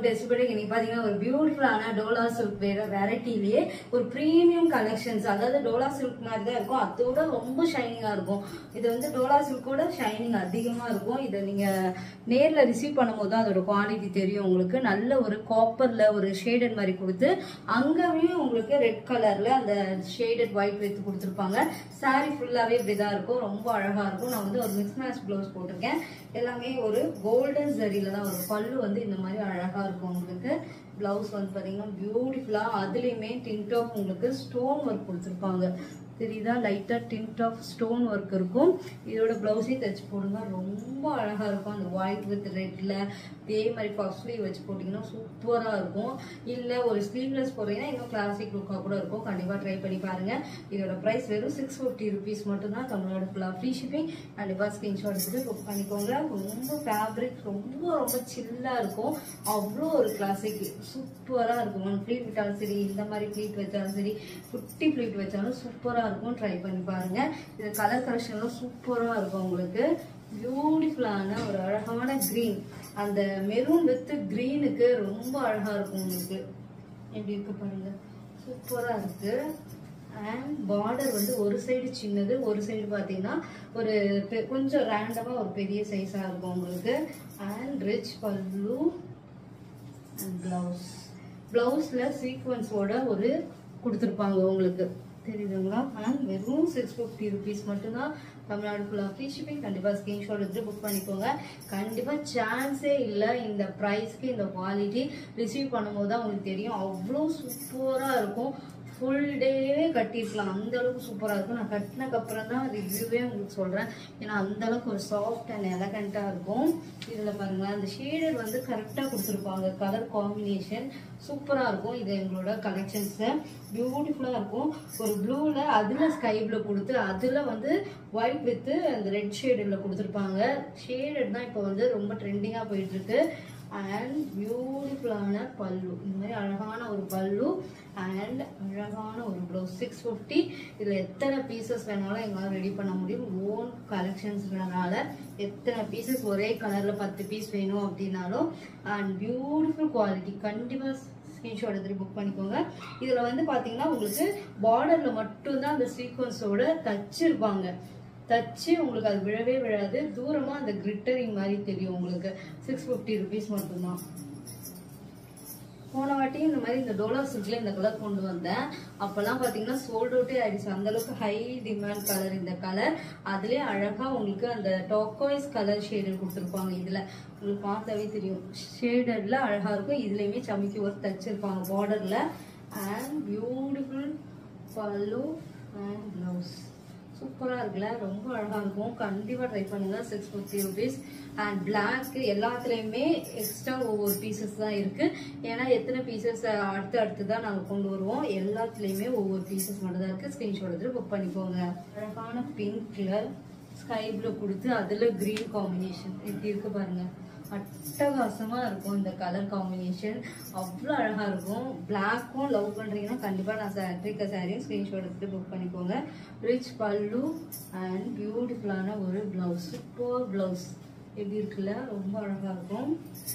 டெசிபடிக் இன்னைக்கு பாத்தீங்கன்னா ஒரு பியூட்டிஃபுல்லான டோலா சில்க் வேற வெரைட்டிலேயே ஒரு ப்ரீமியம் கலெக்ஷன்ஸ் அதாவது டோலா சில்க் மாதிரி தான் இருக்கும் அதோட ரொம்ப ஷைனிங்கா இருக்கும் இது வந்து டோலா சில்கோட ஷைனிங் அதிகமா இருக்கும் இதை நீங்க நேர்ல ரிசீவ் பண்ணும்போது தான் அதோட குவாலிட்டி தெரியும் உங்களுக்கு நல்ல ஒரு காப்பர்ல ஒரு ஷேடட் மாதிரி கொடுத்து அங்கேயும் உங்களுக்கு ரெட் கலர்ல அந்த ஷேடட் ஒயிட் வைத்து கொடுத்துருப்பாங்க saree ஃபுல்லாவே இப்படிதான் இருக்கும் ரொம்ப அழகா இருக்கும் நான் வந்து ஒரு மிக்ஸ் மேட்ச் ப்ளவுஸ் போட்டிருக்கேன் எல்லாமே ஒரு கோல்டன் ஜரியில தான் வரும் பல்லு வந்து இந்த மாதிரி அழகா இருக்கும் உங்களுக்கு பிளவுஸ் வந்து பாத்தீங்கன்னா பியூட்டிஃபுல்லா அதுலயுமே டிண்ட் ஆஃப் உங்களுக்கு ஸ்டோன் ஒர்க் கொடுத்துருப்பாங்க தெரியுதா லைட்டா டிண்ட் ஆஃப் ஸ்டோன் ஒர்க் இருக்கும் இதோட பிளவுஸே தைச்சு போடுங்க ரொம்ப அழகா இருக்கும் அந்த ஒயிட் வித் ரெட்ல இதே மாதிரி பஃப் ஸ்லீவ் வச்சு போட்டிங்கன்னா சூப்பரா இருக்கும் இல்ல ஒரு ஸ்லீவ்லெஸ் போடுறீங்கன்னா இன்னும் கிளாசிக் லுக்கா கூட இருக்கும் கண்டிப்பா ட்ரை பண்ணி பாருங்க இதோட பிரைஸ் வெறும் சிக்ஸ் ஃபிஃப்டி ருபீஸ் மட்டும் தான் தமிழ்நாடு ஃபுல்லா ஃப்ரீ ஷிப்பிங் கண்டிப்பா ஸ்கிரீன்ஷாட் எடுத்துட்டு புக் பண்ணிக்கோங்க ரொம்ப ஃபேப்ரிக் ரொம்ப ரொம்ப சில்லா இருக்கும் அவ்வளோ ஒரு கிளாசிக் சூப்பரா இருக்கும் ஒன் ஃபிளீட் விட்டாலும் சரி இந்த மாதிரி ஃபிளீட் வச்சாலும் சரி குட்டி ஃபிளீட் வச்சாலும் சூப்பரா இருக்கும் ட்ரை பண்ணி பாருங்க இது கலர் கலெக்ஷன்லாம் சூப்பரா இருக்கும் உங்களுக்கு பியூட்டிஃபுல்லான ஒரு அழகான கிரீன் அந்த மெரூன் வித் கிரீனுக்கு ரொம்ப அழகா இருக்கும் உங்களுக்கு எப்படி இருக்கு பாருங்க சூப்பரா இருக்கு அண்ட் பார்டர் வந்து ஒரு சைடு சின்னது ஒரு சைடு பார்த்தீங்கன்னா ஒரு பெ- கொஞ்சம் ரேண்டமா ஒரு பெரிய சைஸா இருக்கும் உங்களுக்கு and rich pallu and blouse பிளவுஸ்ல சீக்வன்ஸோட ஒரு கொடுத்துருப்பாங்க உங்களுக்கு தெரியுதுங்களா அண்ட் வெறும் சிக்ஸ் ஃபிஃப்டி ருபீஸ் மட்டும்தான் தமிழ்நாடு ஃபுல்லாக ஃப்ரீ ஷிப்பிங் கண்டிப்பாக ஸ்க்ரீன்ஷாட் எடுத்து புக் பண்ணிக்கோங்க கண்டிப்பாக சான்ஸே இல்லை இந்த ப்ரைஸ்க்கு இந்த குவாலிட்டி ரிசீவ் பண்ணும்போது தான் உங்களுக்கு தெரியும் அவ்வளோ சூப்பராக இருக்கும் ஃபுல் டேவே கட்டியிருக்கலாம் அந்த அளவுக்கு சூப்பராக இருக்கும் நான் கட்டினக்கு அப்புறம் தான் ரிவ்யூவே உங்களுக்கு சொல்கிறேன் ஏன்னா அந்த அளவுக்கு ஒரு சாஃப்ட் அண்ட் எலகண்ட்டாக இருக்கும் இதில் பாருங்களேன் அந்த ஷேடட் வந்து கரெக்டாக கொடுத்துருப்பாங்க கலர் காம்பினேஷன் சூப்பராக இருக்கும் இது எங்களோட கலெக்ஷன்ஸு பியூட்டிஃபுல்லாக இருக்கும் ஒரு ப்ளூவில் அதில் ஸ்கை ப்ளூ கொடுத்து அதில் வந்து ஒயிட் வித்து அந்த ரெட் ஷேடில் கொடுத்துருப்பாங்க ஷேடட் தான் இப்போ வந்து ரொம்ப ட்ரெண்டிங்காக போயிட்டுருக்கு அண்ட் பியூட்டிஃபுல்லான பல்லு இந்த மாதிரி அழகான ஒரு பல்லு அண்ட் அழகான ஒரு ப்ளவுஸ் சிக்ஸ் ஃபிஃப்டி இதில் எத்தனை பீசஸ் வேணாலும் எங்களால் ரெடி பண்ண முடியும் ஓன் கலெக்ஷன்ஸ்னால எத்தனை பீசஸ் ஒரே கலரில் பத்து பீஸ் வேணும் அப்படின்னாலும் அண்ட் பியூட்டிஃபுல் குவாலிட்டி கண்டிப்பாக ஸ்க்ரீன்ஷாட் எடுத்துட்டு புக் பண்ணிக்கோங்க இதில் வந்து பார்த்தீங்கன்னா உங்களுக்கு பார்டரில் மட்டும்தான் அந்த சீக்வன்ஸோட தச்சிருப்பாங்க தச்சு உங்களுக்கு அது விழவே விழாது தூரமா அந்த கிரிட்டரிங் மாதிரி தெரியும் உங்களுக்கு சிக்ஸ் ஃபிஃப்டி ருபீஸ் மட்டும்தான் போன வாட்டி இந்த மாதிரி இந்த டோலா சில்க்ல இந்த கலர் கொண்டு வந்தேன் அப்பெல்லாம் பாத்தீங்கன்னா சோல்ட் அவுட்டே ஆயிடுச்சு அந்த அளவுக்கு ஹை டிமாண்ட் கலர் இந்த கலர் அதுலயே அழகா உங்களுக்கு அந்த டோக்காய்ஸ் கலர் ஷேடட் கொடுத்துருப்பாங்க இதுல உங்களுக்கு பார்த்தாவே தெரியும் ஷேடட்ல அழகா இருக்கும் இதுலயுமே சமைக்கி ஒர்க் தச்சிருப்பாங்க பார்டர்ல and beautiful pallu and blouse சூப்பராக இருக்குல்ல ரொம்ப அழகாக இருக்கும் கண்டிப்பாக ட்ரை பண்ணுங்க six fifty rupees and black எல்லாத்துலேயுமே எக்ஸ்ட்ரா ஒவ்வொரு பீசஸ் தான் இருக்கு ஏன்னா எத்தனை பீசஸ் அடுத்து அடுத்து தான் நாங்கள் கொண்டு வருவோம் எல்லாத்துலேயுமே ஒவ்வொரு பீசஸ் மட்டும் தான் இருக்கு ஸ்க்ரீன்ஷாட் எடுத்து புக் பண்ணிக்கோங்க அழகான பிங்க் கலர் ஸ்கை ப்ளூ கொடுத்து அதில் க்ரீன் காம்பினேஷன் எப்படி இருக்கு பாருங்க அட்டகாசமா இருக்கும் இந்த கலர் காம்பினேஷன் அவ்வளோ அழகா இருக்கும் பிளாக்கும் லவ் பண்றீங்கன்னா கண்டிப்பா நான் சாட்ரிக்க சாரியும் ஸ்கிரீன்ஷாட் எடுத்துட்டு புக் பண்ணிக்கோங்க ரிச் பல்லு அண்ட் பியூட்டிஃபுல்லான ஒரு பிளவுஸ் சூப்பர் பிளவுஸ் எப்படி இருக்குல்ல ரொம்ப அழகா இருக்கும்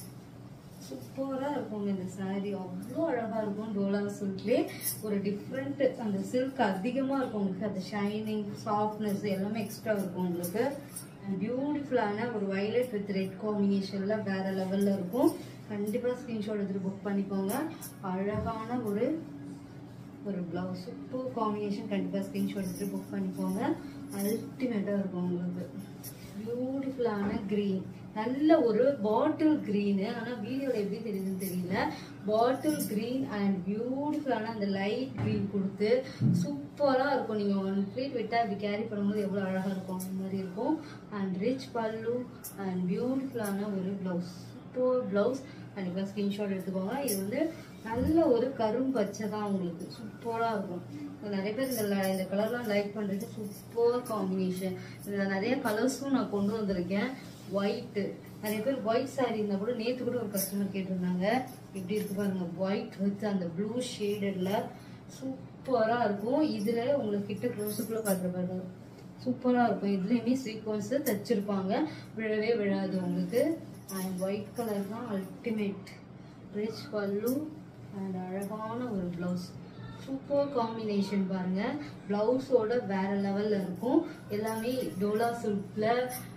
சூப்பரா இருக்கும் இந்த saree அவ்வளோ அழகா இருக்கும் டோலா சில்க்லே ஒரு டிஃப்ரெண்ட் அந்த சில்க் அதிகமா இருக்கும் உங்களுக்கு அந்த ஷைனிங் சாஃப்ட்னஸ் எல்லாமே எக்ஸ்ட்ரா இருக்கும் உங்களுக்கு பியூட்டிஃபுல்லான ஒரு வயலட் வித் ரெட் காம்பினேஷன்ல வேற லெவல்ல இருக்கும் கண்டிப்பா ஸ்கிரீன்ஷாட் எடுத்துட்டு புக் பண்ணிக்கோங்க அழகான ஒரு ஒரு பிளவுஸ் சூப்பர் காம்பினேஷன் கண்டிப்பாக ஸ்க்ரீன்ஷாட் எடுத்து புக் பண்ணிக்கோங்க அல்டிமேட்டாக இருக்கும் உங்களுக்கு பியூட்டிஃபுல்லான க்ரீன் நல்ல ஒரு பாட்டில் க்ரீனு ஆனால் வீடியோவில் எப்படி தெரியுதுன்னு தெரியல பாட்டில் க்ரீன் அண்ட் பியூட்டிஃபுல்லான அந்த லைட் க்ரீன் கொடுத்து சூப்பராக இருக்கும் நீங்கள் ஒன் ப்ளீட் விட்டால் இப்படி கேரி பண்ணும்போது எவ்வளோ அழகாக இருக்கும் அந்த மாதிரி இருக்கும் அண்ட் ரிச் பல்லு அண்ட் பியூட்டிஃபுல்லான ஒரு ப்ளவுஸ் சூப்பர் ப்ளவுஸ் கண்டிப்பாக ஸ்க்ரீன்ஷாட் எடுத்துக்கோங்க இது வந்து நல்ல ஒரு கரும் பச்சை தான் உங்களுக்கு சூப்பராக இருக்கும் நிறைய பேர் இந்த ல- இந்த கலர்லாம் லைக் பண்ணுறது சூப்பர் காம்பினேஷன் இதில் நிறைய கலர்ஸும் நான் கொண்டு வந்திருக்கேன் ஒயிட்டு நிறைய பேர் ஒயிட் saree இருந்தால் கூட நேற்று கூட ஒரு கஸ்டமர் கேட்டிருந்தாங்க இப்படி இருக்கு பாருங்க ஒயிட் வித் அந்த ப்ளூ ஷேடட்ல சூப்பராக இருக்கும் இதில் உங்களுக்கு கிட்ட க்ளோஸுக்குள்ளே பார்க்குற பாருங்க சூப்பராக இருக்கும் இதுலேயுமே சீக்வன்ஸு தச்சிருப்பாங்க விழவே விழாது உங்களுக்கு அண்ட் ஒயிட் கலர் தான் அல்டிமேட் ரிச் பல்லு அண்ட் அழகான ஒரு ப்ளவுஸ் சூப்பர் காம்பினேஷன் பாருங்க பிளவுஸோட வேற லெவல்ல இருக்கும் எல்லாமே டோலா சில்க்ல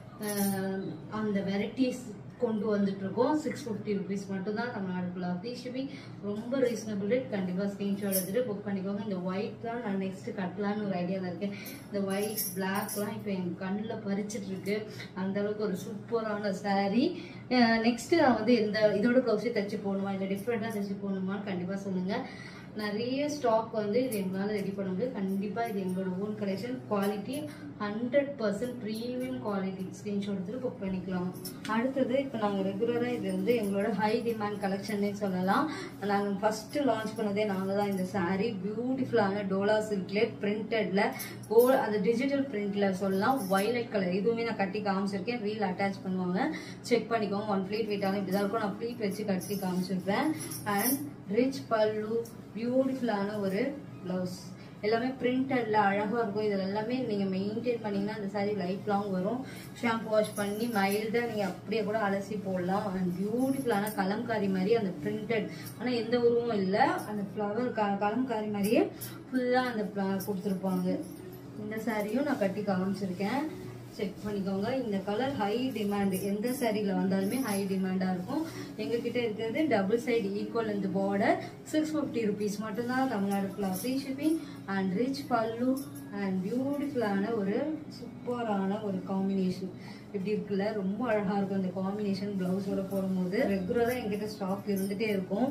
அந்த வெரைட்டிஸ் கொண்டு வந்துட்டு இருக்கோம் சிக்ஸ் ஃபிஃப்டி ருபீஸ் மட்டும் தான் தமிழ்நாடு ஃபுல்லாக ஃப்ரீ ஷிப்பிங் ரொம்ப ரீசனபிள் ரேட் கண்டிப்பாக ஸ்க்ரீன்ஷாட் எடுத்துட்டு புக் பண்ணிக்கோங்க இந்த ஒயிட் தான் நான் நெக்ஸ்ட் கட்டலான்னு ஒரு ஐடியாவில் இருக்கேன் இந்த ஒயிட் பிளாக்லாம் இப்போ என் கண்ணில் பறிச்சிட்டு இருக்கு அந்த அளவுக்கு ஒரு சூப்பரான saree நெக்ஸ்ட் நான் வந்து இந்த இதோட ப்ளவுஸே தச்சு போடணுமா இல்லை டிஃப்ரெண்ட்டாக தச்சு போடணுமான்னு கண்டிப்பாக சொல்லுங்கள் நிறைய ஸ்டாக் வந்து இது எங்களால் ரெடி பண்ண முடியும் கண்டிப்பாக இது எங்களோட own collection quality hundred percent premium quality screenshot எடுத்துட்டு புக் பண்ணிக்கலாம் அடுத்தது இப்போ நாங்கள் ரெகுலராக இது வந்து எங்களோட ஹை டிமாண்ட் கலெக்ஷன்னே சொல்லலாம் நாங்கள் ஃபஸ்ட்டு லான்ச் பண்ணதே நாங்கள் தான் இந்த saree பியூட்டிஃபுல்லான டோலா சில்க்லேட் பிரிண்டட்ல கோ அந்த டிஜிட்டல் பிரிண்ட்ல சொல்லலாம் வயலட் கலர் இதுவுமே நான் கட்டி காமிச்சிருக்கேன் ரீல் அட்டாச் பண்ணுவாங்க செக் பண்ணிக்கோங்க ஒன் ப்ளீட் வெயிட்டாலும் இப்படி தான் இருக்கும் நான் ப்ளீட் வச்சு கட்டி காமிச்சிருப்பேன் அண்ட் ரிச் பல்லு பியூட்டிஃபுல்லான ஒரு ப்ளவுஸ் எல்லாமே பிரிண்டட்ல அழகா இருக்கும் இதுல எல்லாமே நீங்க மெயின்டைன் பண்ணீங்கன்னா அந்த saree லைஃப் லாங் வரும் ஷாம்பு வாஷ் பண்ணி மைல்டா நீங்க அப்படியே கூட அலசி போடலாம் அண்ட் பியூட்டிஃபுல்லான கலம்காரி மாதிரி அந்த பிரிண்டட் ஆனா எந்த உருவமும் இல்ல அந்த ஃப்ளவர் கலம்காரி மாதிரியே ஃபுல்லா அந்த pla- கொடுத்திருப்பாங்க இந்த சாரியும் நான் கட்டி காமிச்சிருக்கேன் செக் பண்ணிக்கோங்க இந்த கலர் ஹை டிமாண்ட் எந்த சாரியில் வந்தாலுமே ஹை டிமாண்டாக இருக்கும் எங்ககிட்ட இருக்கிறது டபுள் சைடு ஈக்குவல் இந்த பார்டர் சிக்ஸ் ஃபிஃப்டி ருபீஸ் மட்டும்தான் தமிழ்நாடு ஃபுல்லாக free shipping and rich pallu and பியூட்டிஃபுல்லான ஒரு சூப்பரான ஒரு காம்பினேஷன் இப்படி இருக்குல்ல ரொம்ப அழகாக இருக்கும் இந்த காம்பினேஷன் ப்ளவுஸோட போடும்போது ரெகுலராக எங்கிட்ட ஸ்டாக் இருந்துகிட்டே இருக்கும்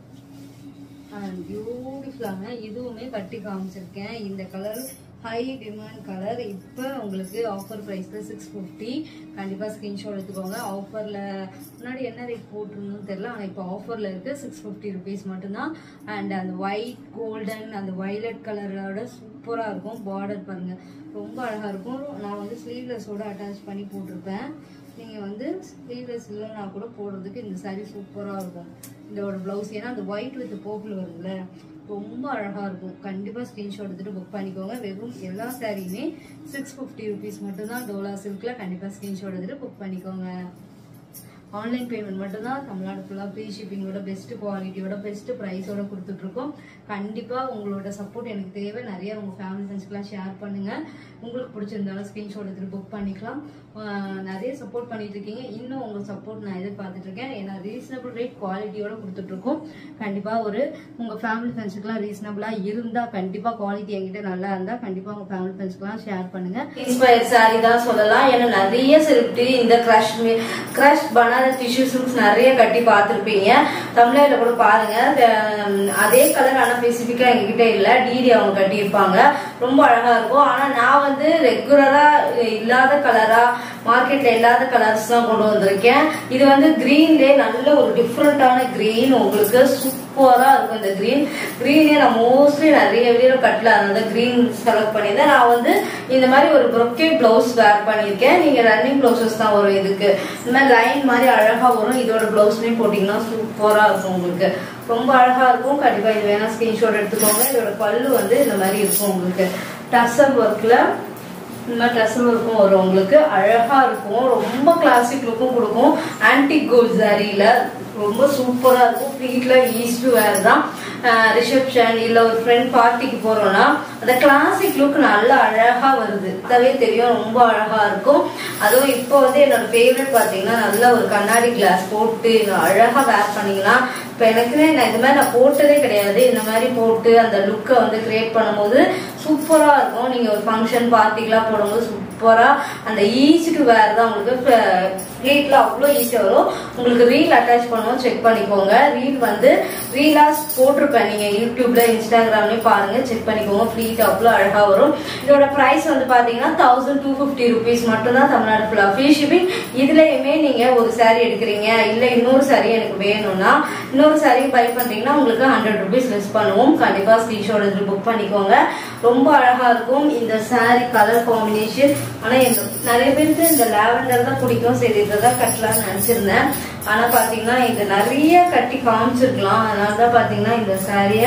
அண்ட் பியூட்டிஃபுல்லான இதுவுமே கட்டி காமிச்சிருக்கேன் இந்த கலர் ஹை டிமாண்ட் கலர் இப்போ உங்களுக்கு ஆஃபர் ப்ரைஸில் சிக்ஸ் ஃபிஃப்டி கண்டிப்பாக ஸ்க்ரீன்ஷாட் எடுத்துக்கோங்க ஆஃபரில் முன்னாடி என்ன ரேட் போட்டிருந்தோம்னு தெரில ஆனால் இப்போ ஆஃபரில் இருக்குது சிக்ஸ் ஃபிஃப்டி ருபீஸ் மட்டும்தான் அண்ட் அந்த ஒயிட் கோல்டன் அந்த வயலட் கலரோட சூப்பராக இருக்கும் பார்டர் பாருங்கள் ரொம்ப அழகாக இருக்கும் நான் வந்து ஸ்லீவ்லெஸ்ஸோட அட்டாச் பண்ணி போட்டிருப்பேன் நீங்கள் வந்து ஸ்லீவ்லெஸ் இல்லைன்னா கூட போடுறதுக்கு இந்த saree சூப்பராக இருக்கும் இதோட ப்ளவுஸ் ஏன்னா அந்த ஒயிட் வித் போக்கில் வருதுல்ல ரொம்ப அழகாக இருக்கும் கண்டிப்பாக ஸ்க்ரீன்ஷாட் எடுத்துகிட்டு புக் பண்ணிக்கோங்க வெறும் எல்லா சாரியுமே சிக்ஸ் ஃபிஃப்டி ருபீஸ் மட்டும்தான் டோலா சில்கில் கண்டிப்பாக ஸ்க்ரீன்ஷாட் எடுத்துகிட்டு புக் பண்ணிக்கோங்க ஆன்லைன் பேமெண்ட் மட்டும்தான் தமிழ்நாடு ஃபுல்லாக ஃப்ரீ ஷிப்பிங்கோட பெஸ்ட் குவாலிட்டியோட பெஸ்ட் ப்ரைஸோட கொடுத்துட்ருக்கோம் கண்டிப்பாக உங்களோட சப்போர்ட் எனக்கு தேவை நிறைய உங்கள் ஃபேமிலி ஃப்ரெண்ட்ஸ்க்குலாம் ஷேர் பண்ணுங்கள் உங்களுக்கு பிடிச்சிருந்தாலும் ஸ்க்ரீன்ஷாட் எடுத்துகிட்டு புக் பண்ணிக்கலாம் ஆஹ் நிறைய சப்போர்ட் பண்ணிட்டு இருக்கீங்க இன்னும் உங்கள் சப்போர்ட் நான் எதிர்பார்த்துட்டு இருக்கேன் ஏன்னா ரீசனபிள் ரேட் குவாலிட்டியோட கொடுத்துட்ருக்கோம் கண்டிப்பாக ஒரு உங்கள் ஃபேமிலி ஃப்ரெண்ட்ஸுக்குலாம் ரீசனபிளாக இருந்தால் கண்டிப்பாக குவாலிட்டி என்கிட்ட நல்லா இருந்தால் கண்டிப்பாக உங்கள் ஃபேமிலி ஃப்ரெண்ட்ஸ்க்குலாம் ஷேர் பண்ணுங்கள் இன்ஸ்பயர் சாரி தான் சொல்லலாம் ஏன்னா நிறைய செலிபிரிட்டி இந்த crush crush Banaras tissue silks நிறைய கட்டி பார்த்துருப்பீங்க தமிழ்நாட்டில் கூட பாருங்க the- அதே கலர் ஆனால் ஸ்பெசிஃபிக்காக எங்ககிட்ட இல்லை டிடி அவங்க கட்டியிருப்பாங்க ரொம்ப அழகா இருக்கும் ஆனா நான் வந்து ரெகுலரா இல்லாத கலரா மார்க்கெட்ல இல்லாத கலர்ஸ் தான் கொண்டு வந்திருக்கேன் இது வந்து கிரீன்லே நல்ல ஒரு டிஃப்ரெண்டான கிரீன் உங்களுக்கு சூப்பரா இருக்கும் இந்த கிரீன் கிரீனே நான் மோஸ்ட்லி நிறைய வீடியோ கட்டல அதனால கிரீன் செலக்ட் பண்ணியிருந்தேன் நான் வந்து இந்த மாதிரி ஒரு ப்ரொக்கே பிளவுஸ் வேர் பண்ணியிருக்கேன் நீங்க ரன்னிங் பிளவுசஸ் தான் வரும் இதுக்கு இந்த மாதிரி லைன் மாதிரி அழகா வரும் இதோட பிளவுஸ்மே போட்டீங்கன்னா சூப்பரா இருக்கும் உங்களுக்கு ரொம்ப அழகா இருக்கும் கண்டிப்பா இது வேணா ஸ்கிரீன்ஷாட் எடுத்துக்கோங்க இதோட பல்லு வந்து இந்த மாதிரி இருக்கும் உங்களுக்கு டசர் ஒர்க்ல இந்த மாதிரி டசர் ஒர்க்கும் வரும் உங்களுக்கு அழகா இருக்கும் ரொம்ப கிளாசிக் லுக்கும் கொடுக்கும் ஆன்டிக் கோல்ட் சாரியில ரொம்ப சூப்பரா இருக்கும் வீட்ல ஈஸ்ட் வேர் தான் ரிசப்ஷன் இல்ல ஒரு ஃப்ரெண்ட் பார்ட்டிக்கு போறோம்னா அந்த கிளாசிக் லுக் நல்லா அழகா வருது அதாவே தெரியும் ரொம்ப அழகா இருக்கும் அதுவும் இப்போ வந்து என்னோட ஃபேவரட் பாத்தீங்கன்னா நல்ல ஒரு கண்ணாடி கிளாஸ் போட்டு இன்னும் அழகா வேர் பண்ணீங்கன்னா இப்போ எனக்குமே நான் இந்த மாதிரி நான் போட்டதே கிடையாது இந்த மாதிரி போட்டு அந்த லுக்கை வந்து கிரியேட் பண்ணும்போது சூப்பரா இருக்கும் நீங்க ஒரு ஃபங்க்ஷன் பார்ட்டிக்கெல்லாம் போடும்போது சூப்பரா அந்த ஈஸிக்கு வேர் தான் உங்களுக்கு ரீட்ல அவ்வளோ ஈஸியா வரும் உங்களுக்கு ரீல் அட்டாச் பண்ணுவோம் செக் பண்ணிக்கோங்க ரீல் வந்து ரீலா போட்டிருப்பேன் நீங்க யூடியூப்ல இன்ஸ்டாகிராம்லயும் பாருங்க செக் பண்ணிக்கோங்க ஃப்ளீட் அவ்வளோ அழகா வரும் இதோட பிரைஸ் வந்து பாத்தீங்கன்னா தௌசண்ட் டூ ஃபிஃப்டி ருபீஸ் மட்டும் தான் தமிழ்நாடு ஃபுல்லா ஃப்ரீ ஷிப்பிங் இதுலயுமே நீங்க ஒரு saree எடுக்கிறீங்க இல்ல இன்னொரு saree எனக்கு வேணும்னா இன்னொரு saree பை பண்றீங்கன்னா உங்களுக்கு ஹண்ட்ரட் ருபீஸ் லெஸ் பண்ணுவோம் கண்டிப்பா ஸ்கிரீன்ஷாட் எடுத்து புக் பண்ணிக்கோங்க ரொம்ப அழகா இருக்கும் இந்த saree கலர் காம்பினேஷன் ஆனா இந்த நிறைய பேருக்கு இந்த லாவெண்டர் தான் பிடிக்கும் சரி இதை தான் கட்டலாம்னு நினைச்சிருந்தேன் ஆனா பாத்தீங்கன்னா இது நிறைய கட்டி காமிச்சிருக்கலாம் அதனால தான் பாத்தீங்கன்னா இந்த சாரிய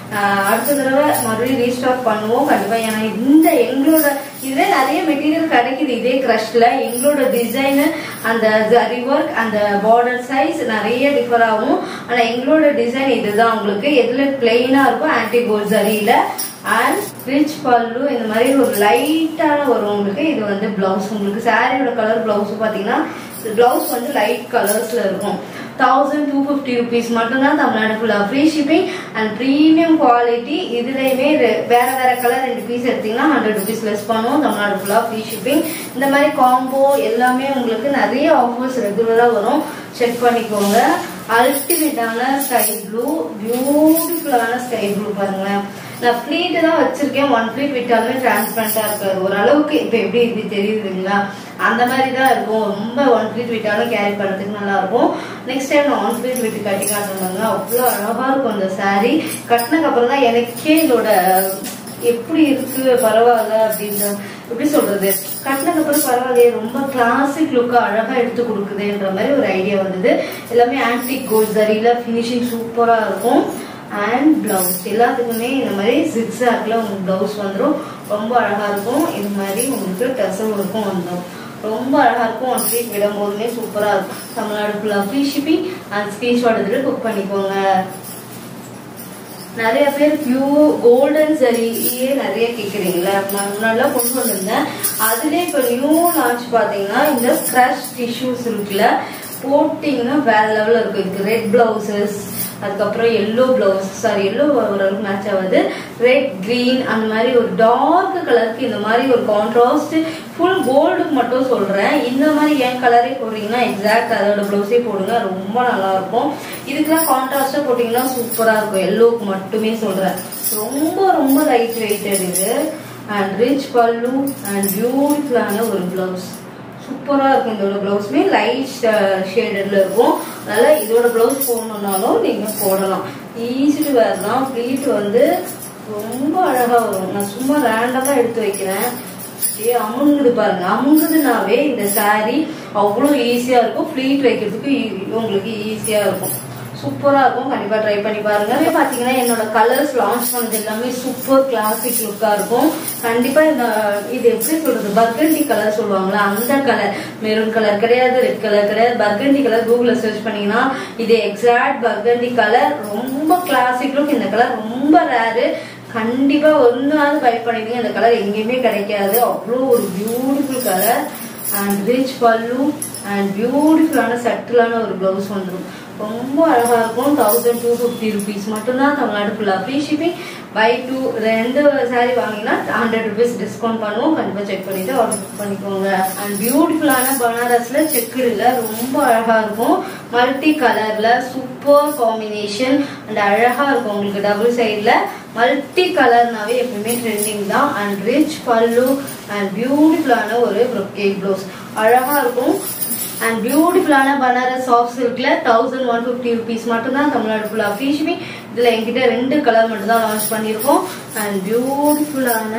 ஆஹ் அடுத்த தடவை மறுபடியும் ரீஸ்டாக் பண்ணுவோம் கண்டிப்பா ஏன்னா இந்த எங்களோட இதுல நிறைய மெட்டீரியல் கிடைக்குது இதே கிரஷ்ல எங்களோட டிசைன் அந்த ஜரி ஒர்க் அந்த பார்டர் சைஸ் நிறைய டிஃபர் ஆகும் ஆனா எங்களோட டிசைன் இதுதான் உங்களுக்கு எதுல பிளெயினா இருக்கும் ஆன்டி கோல்ட் ஜரியில அண்ட் ரிச் பல்லு இந்த மாதிரி ஒரு லைட்டான வரும் உங்களுக்கு இது வந்து பிளவுஸ் உங்களுக்கு சாரியோட கலர் பிளவுஸ் பாத்தீங்கன்னா பிளவுஸ் வந்து லைட் கலர்ஸ்ல இருக்கும் தௌசண்ட் டூ ஃபிஃப்டி ருபீஸ் மட்டும்தான் தமிழ்நாடு ஃபுல்லா free shipping and premium quality இதுலயுமே ரெ- வேற வேற கலர் ரெண்டு பீஸ் எடுத்தீங்கன்னா ஹண்ட்ரட் ருபீஸ் லெஸ் பண்ணுவோம் தமிழ்நாடு ஃபுல்லா ஃப்ரீ ஷிப்பிங் இந்த மாதிரி காம்போ எல்லாமே உங்களுக்கு நிறைய ஆஃபர்ஸ் ரெகுலரா வரும் செக் பண்ணிக்கோங்க அல்டிமேட்டான ஸ்கை ப்ளூ பியூட்டிஃபுல்லான ஸ்கை ப்ளூ பாருங்களேன் நான் ஃபிளீட் தான் வச்சிருக்கேன் ஒன் ஃபிளீட் விட்டாலுமே டிரான்ஸ்பரண்டா இருக்காது ஓரளவுக்கு இப்ப எப்படி இது தெரியுதுங்களா அந்த மாதிரி தான் இருக்கும் ரொம்ப ஒன் ஃபிளீட் விட்டாலும் கேரி பண்றதுக்கு நல்லா இருக்கும் நெக்ஸ்ட் டைம் நான் ஒன் ஃபிளீட் விட்டு கட்டி காட்டுறாங்க அவ்வளோ அழகா இருக்கும் அந்த saree கட்டினதுக்கு அப்புறம் தான் எனக்கே இதோட எப்படி இருக்கு பரவாயில்ல அப்படின்ற எப்படி சொல்றது கட்டினதுக்கு அப்புறம் பரவாயில்லையே ரொம்ப கிளாசிக் லுக்கா அழகா எடுத்து கொடுக்குதுன்ற மாதிரி ஒரு ஐடியா வந்தது எல்லாமே ஆன்டிக் கோல்ட் சரியில ஃபினிஷிங் சூப்பரா இருக்கும் அண்ட் பிளவுஸ் எல்லாத்துக்குமே இந்த மாதிரி ஜிக்ஸாக்ல உங்களுக்கு பிளவுஸ் வந்துடும் ரொம்ப அழகா இருக்கும் இது மாதிரி உங்களுக்கு டசல் ஒர்க்கும் வந்துடும் ரொம்ப அழகா இருக்கும் ஒன் வீக் விடும் போதுமே சூப்பரா இருக்கும் தமிழ்நாடு ஃபுல்லா ஃப்ரீ ஷிப்பிங் அண்ட் ஸ்கிரீன்ஷாட் எடுத்துட்டு புக் பண்ணிக்கோங்க நிறைய பேர் பியூ கோல்டன் சரியே நிறைய கேக்குறீங்களா நான் முன்னாடிலாம் கொண்டு வந்திருந்தேன் அதுலயே இப்ப நியூ லான்ச் பாத்தீங்கன்னா இந்த கிரஷ் டிஷ்யூஸ் இருக்குல்ல போட்டீங்கன்னா வேற லெவல்ல இருக்கும் இதுக்கு ரெட் பிளவுசஸ் அதுக்கப்புறம் எல்லோ பிளவுஸ் சாரி எல்லோ ஓரளவுக்கு மேட்ச் ஆகுது ரெட் கிரீன் அந்த மாதிரி ஒரு டார்க் கலருக்கு இந்த மாதிரி ஒரு கான்ட்ராஸ்ட் ஃபுல் கோல்டுக்கு மட்டும் சொல்றேன் இந்த மாதிரி என் கலரே போடுறீங்கன்னா எக்ஸாக்ட் அதோட பிளவுஸே போடுங்க ரொம்ப நல்லா இருக்கும் இதுக்கெல்லாம் கான்ட்ராஸ்டா போட்டீங்கன்னா சூப்பரா இருக்கும் எல்லோக்கு மட்டுமே சொல்றேன் ரொம்ப ரொம்ப லைட் வெயிட்டட் இது அண்ட் ரிச் பல்லு அண்ட் பியூட்டிஃபுல்லான ஒரு பிளவுஸ் சூப்பரா இருக்கும் இதோட பிளவுஸ்மே லைட் ஷேடட்ல இருக்கும் அதனால இதோட பிளவுஸ் போடணும்னாலும் நீங்க போடலாம் ஈஸி டு வேர் தான் ப்ளீட் வந்து ரொம்ப அழகா வரும் நான் சும்மா ரேண்டமா எடுத்து வைக்கிறேன் அப்படியே அமுங்குது பாருங்க அமுங்குதுனாவே இந்த saree அவ்வளோ ஈஸியா இருக்கும் ஃபிளீட் வைக்கிறதுக்கு ஈ- உங்களுக்கு ஈஸியா இருக்கும் சூப்பரா இருக்கும் கண்டிப்பா ட்ரை பண்ணி பாருங்க அதே பாத்தீங்கன்னா என்னோட கலர்ஸ் லான்ச் பண்ணது எல்லாமே சூப்பர் கிளாசிக் லுக்கா இருக்கும் கண்டிப்பா இந்த இது எப்படி சொல்றது பர்கண்டி கலர் சொல்லுவாங்களா அந்த கலர் மெரூன் கலர் கிடையாது ரெட் கலர் கிடையாது பர்கண்டி கலர் கூகுள்ல சர்ச் பண்ணீங்கன்னா இது எக்ஸாக்ட் பர்கண்டி கலர் ரொம்ப கிளாசிக் லுக் இந்த கலர் ரொம்ப ரேரு கண்டிப்பா ஒன்னாவது பை பண்ணிடுங்க இந்த கலர் எங்கேயுமே கிடைக்காது அவ்வளோ ஒரு beautiful colour and rich pallu and பியூட்டிஃபுல்லான சட்டிலான ஒரு பிளவுஸ் வந்துடும் ரொம்ப அழகா இருக்கும் தௌசண்ட் டூ ஃபிஃப்டி ருபீஸ் மட்டும்தான் தமிழ்நாடு ஃபுல்லா ஃப்ரீ ஷிப்பிங் பை டூ ரெண்டு சாரி வாங்கினா ஹண்ட்ரட் ருபீஸ் டிஸ்கவுண்ட் பண்ணுவோம் கண்டிப்பா செக் பண்ணிட்டு ஆர்டர் புக் பண்ணிக்கோங்க அண்ட் பியூட்டிஃபுல்லான பனாரஸ்ல செக்குடுல ரொம்ப அழகா இருக்கும் மல்டி கலர்ல சூப்பர் காம்பினேஷன் அண்ட் அழகா இருக்கும் உங்களுக்கு டபுள் சைடுல மல்டி கலர்னாவே எப்பவுமே ட்ரெண்டிங் தான் அண்ட் ரிச் பல்லு அண்ட் பியூட்டிஃபுல்லான ஒரு ப்ரொக்கேட் ப்ளவுஸ் அழகா இருக்கும் அண்ட் பியூட்டிஃபுல்லான பனாரஸ் சாஃப்ட் சில்க்ல தௌசண்ட் ஒன் ஃபிஃப்டி ருபீஸ் மட்டும்தான் தமிழ்நாடு ஃபுல்லா ஃப்ரீ ஷிப்பிங் இதுல என்கிட்ட ரெண்டு கலர் மட்டும் தான் லான்ச் பண்ணியிருக்கோம் அண்ட் பியூட்டிஃபுல்லான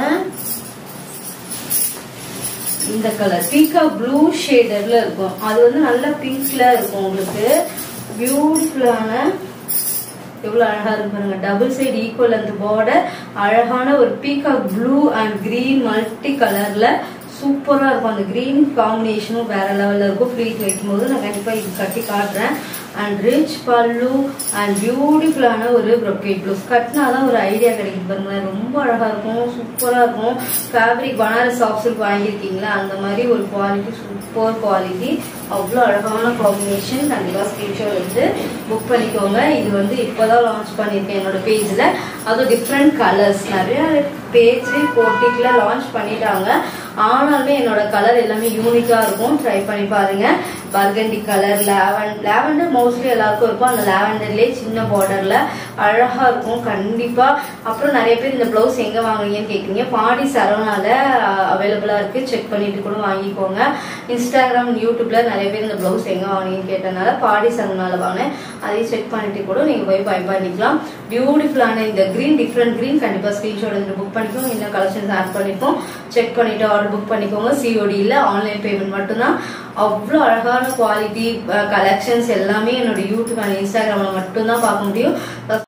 இந்த கலர் பீக்கா ப்ளூ ஷேடர்ல இருக்கும் அது வந்து நல்ல பிங்க்ல இருக்கும் உங்களுக்கு பியூட்டிஃபுல்லான எவ்வளவு அழகா இருக்கு பாருங்க டபுள் சைடு ஈக்குவல் அந்த பார்டர் அழகான ஒரு peacock blue and green multi கலர்ல சூப்பரா இருக்கும் அந்த கிரீன் காம்பினேஷனும் வேற லெவல்ல இருக்கும் ஃப்ளீட் வைக்கும்போது நான் கண்டிப்பா இது கட்டி காட்டுறேன் அண்ட் ரிச் பல்லு அண்ட் பியூட்டிஃபுல்லான ஒரு ப்ரொக்கேட் ப்ளவுஸ் கட்டினாதான் ஒரு ஐடியா கிடைக்கும் பாருங்க ரொம்ப அழகா இருக்கும் சூப்பரா இருக்கும் ஃபேப்ரிக் பனாரஸ் சாஃப்ட் சில்க் வாங்கியிருக்கீங்களா அந்த மாதிரி ஒரு குவாலிட்டி சூப்பர் குவாலிட்டி அவ்வளோ அழகான காம்பினேஷன் கண்டிப்பா ஸ்கிரீன்ஷாட் எடுத்து புக் பண்ணிக்கோங்க இது வந்து இப்போதான் லான்ச் பண்ணியிருக்கேன் என்னோட பேஜ்ல அதுவும் டிஃப்ரெண்ட் கலர்ஸ் நிறைய பேஜ்லேயே போட்டிக்குல லான்ச் பண்ணிட்டாங்க ஆனாலுமே என்னோட கலர் எல்லாமே யூனிக்கா இருக்கும் ட்ரை பண்ணி பாருங்க பர்கண்டி கலர் லேவன் லேவண்டர் மோஸ்ட்லி எல்லாருக்கும் இருக்கும் அந்த லேவண்டர்லயே சின்ன பார்டர்ல அழகா இருக்கும் கண்டிப்பா அப்புறம் நிறைய பேர் இந்த பிளவுஸ் எங்க வாங்குறீங்கன்னு கேக்குறீங்க பாடி சரவணால அவைலபிளா இருக்கு செக் பண்ணிட்டு கூட வாங்கிக்கோங்க இன்ஸ்டாகிராம் யூடியூப்ல நிறைய பேர் இந்த பிளவுஸ் எங்க வாங்குறீங்கன்னு கேட்டனால பாடி சரவணால வாங்கினேன் அதையும் செக் பண்ணிட்டு கூட நீங்க போய் பை பண்ணிக்கலாம் பியூட்டிஃபுல்லான இந்த கிரீன் டிஃப்ரெண்ட் கிரீன் கண்டிப்பா ஸ்கிரீன்ஷாட் எடுத்து புக் பண்ணிக்கோங்க இன்னும் கலெக்ஷன்ஸ் ஆட் பண்ணிருக்கோம் செக் பண்ணிட்டு ஆர்டர் புக் பண்ணிக்கோங்க சிஓடி இல்ல ஆன்லைன் பேமெண்ட் மட்டும்தான் அவ்வளோ அழகான குவாலிட்டி கலெக்ஷன்ஸ் எல்லாமே என்னோட யூடியூப் அண்ட் இன்ஸ்டாகிராம்ல மட்டும்தான் பார்க்க முடியும்